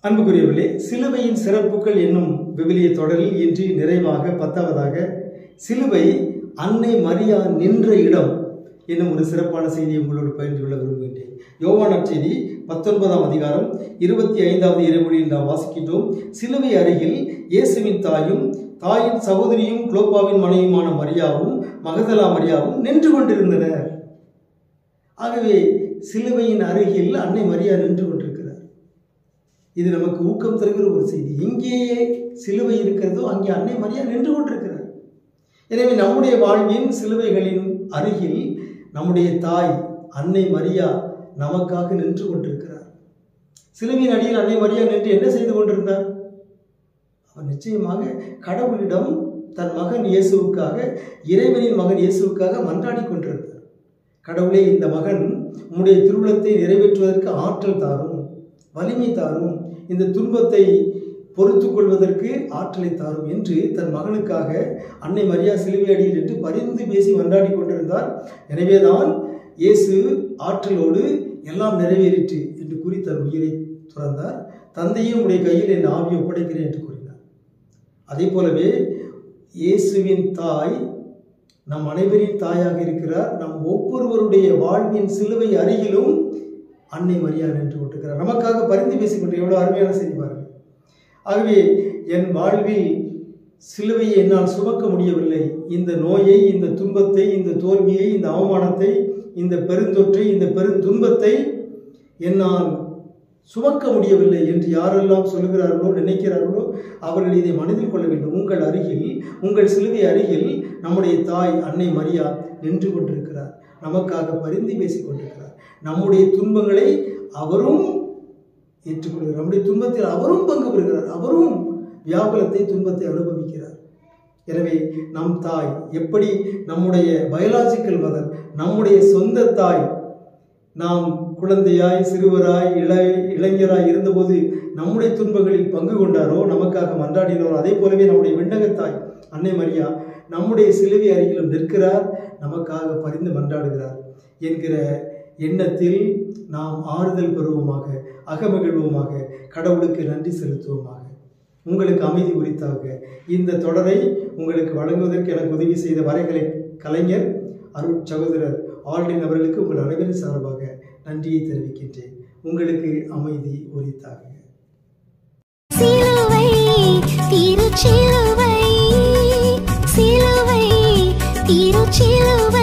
அன்புக்குரியவர்களே சிலுவையின் சிறப்புகள் என்னும் விவிலிய தொடரில் இன்று நிறைவாக பத்தாவதாக சிலுவை அன்னை மரியா நின்ற இடம் என்னும் ஒரு சிறப்பான செய்தியை உங்களோடு பகிர்ந்து கொள்ள விரும்புகின்றேன் யோவானர் செய்தி பத்தொன்பதாம் அதிகாரம் இருபத்தி ஐந்தாவது இறைமொழியில் நாம் வாசிக்கின்றோம் சிலுவை அருகில் இயேசுவின் தாயும் தாயின் சகோதரியும் குளோப்பாவின் மனைவியுமான மரியாவும் மகதலா மரியாவும் நின்று கொண்டிருந்தனர் ஆகவே சிலுவையின் அருகில் அன்னை மரியா நின்று கொண்டிருக்கிறார் இது நமக்கு ஊக்கம் தருகிற ஒரு செய்தி எங்கேயே சிலுவை இருக்கிறதோ அங்கே அன்னை மரியா நின்று கொண்டிருக்கிறார் எனவே நம்முடைய வாழ்வின் சிலுவைகளின் அருகில் நம்முடைய தாய் அன்னை மரியா நமக்காக நின்று கொண்டிருக்கிறார் சிலுவையின் அடியில் அன்னை மரியா நின்று என்ன செய்து கொண்டிருந்தார் அவர் நிச்சயமாக கடவுளிடம் தன் மகன் இயேசுவுக்காக இறைவனின் மகன் இயேசுவுக்காக மன்றாடி கொண்டிருந்தார் கடவுளே இந்த மகன் உம்முடைய திருவுளத்தை நிறைவேற்றுவதற்கு ஆற்றல் தாரும் வலிமை தாரும் இந்த துன்பத்தை பொறுத்து கொள்வதற்கு ஆற்றலை தாரும் என்று தன் மகனுக்காக அன்னை மரியா சிலுவை அடியில் என்று பரிந்து பேசி மன்றாடி கொண்டிருந்தார் எனவேதான் இயேசு ஆற்றலோடு எல்லாம் நிறைவேறிற்று என்று கூறி தன் உயிரை துறந்தார் தந்தையே உடைய கையில் என் ஆவியை ஒப்படைக்கிறேன் என்று கூறினார் அதே போலவே இயேசுவின் தாய் நம் அனைவரின் தாயாக இருக்கிறார் நம் ஒவ்வொருவருடைய வாழ்வின் சிலுவை அருகிலும் அன்னை மரியா நின்று கொண்டிருக்கிறார் நமக்காக பரிந்து பேசிக்கொண்டு எவ்வளோ அருமையான செய்தி பாருங்கள் ஆகவே என் வாழ்வில் சிலுவையை என்னால் சுமக்க முடியவில்லை இந்த நோயை இந்த துன்பத்தை இந்த தோல்வியை இந்த அவமானத்தை இந்த பெருந்தொற்றை இந்த பெருந்துன்பத்தை என்னால் சுமக்க முடியவில்லை என்று யாரெல்லாம் சொல்லுகிறார்களோ நினைக்கிறார்களோ அவர்கள் இதை மனதில் கொள்ள வேண்டும் உங்கள் அருகில் உங்கள் சிலுவை அருகில் நம்முடைய தாய் அன்னை மரியா நின்று கொண்டிருக்கிறார் நமக்காக பரிந்து பேசிக் கொண்டிருக்கிறார் நம்முடைய துன்பங்களை அவரும் ஏற்றுக்கொள்கிறார் நம்முடைய துன்பத்தில் அவரும் பங்கு பெறுகிறார் அவரும் வியாகுலத்தை துன்பத்தை அனுபவிக்கிறார் எனவே நம் தாய் எப்படி நம்முடைய பயாலாஜிக்கல் மதர் நம்முடைய சொந்த தாய் நாம் குழந்தையாய் சிறுவராய் இள இளைஞராய் இருந்தபோது நம்முடைய துன்பங்களில் பங்கு கொண்டாரோ நமக்காக மன்றாடினோரோ அதே போலவே நம்முடைய விண்ணகத்தாய் அன்னை மரியா நம்முடைய சிலுவை அருகிலும் நிற்கிறார் நமக்காக பரிந்து மன்றாடுகிறார் என்கிற எண்ணத்தில் நாம் ஆறுதல் பெறுவோமாக அகமகிழ்வோமாக கடவுளுக்கு நன்றி செலுத்துவோமாக உங்களுக்கு அமைதி உரித்தாக இந்த தொடரை உங்களுக்கு வழங்குவதற்கு எனக்கு உதவி செய்த வரைகலை கலைஞர் அருட் சகோதரர் ஆல்டின் அவர்களுக்கு உங்கள் அனைவரின் சார்பாக நன்றியை தெரிவிக்கின்றேன் உங்களுக்கு அமைதி உரித்தாக சிலுவை திருச்சிலுவை சிலுவை திருச்சிலுவை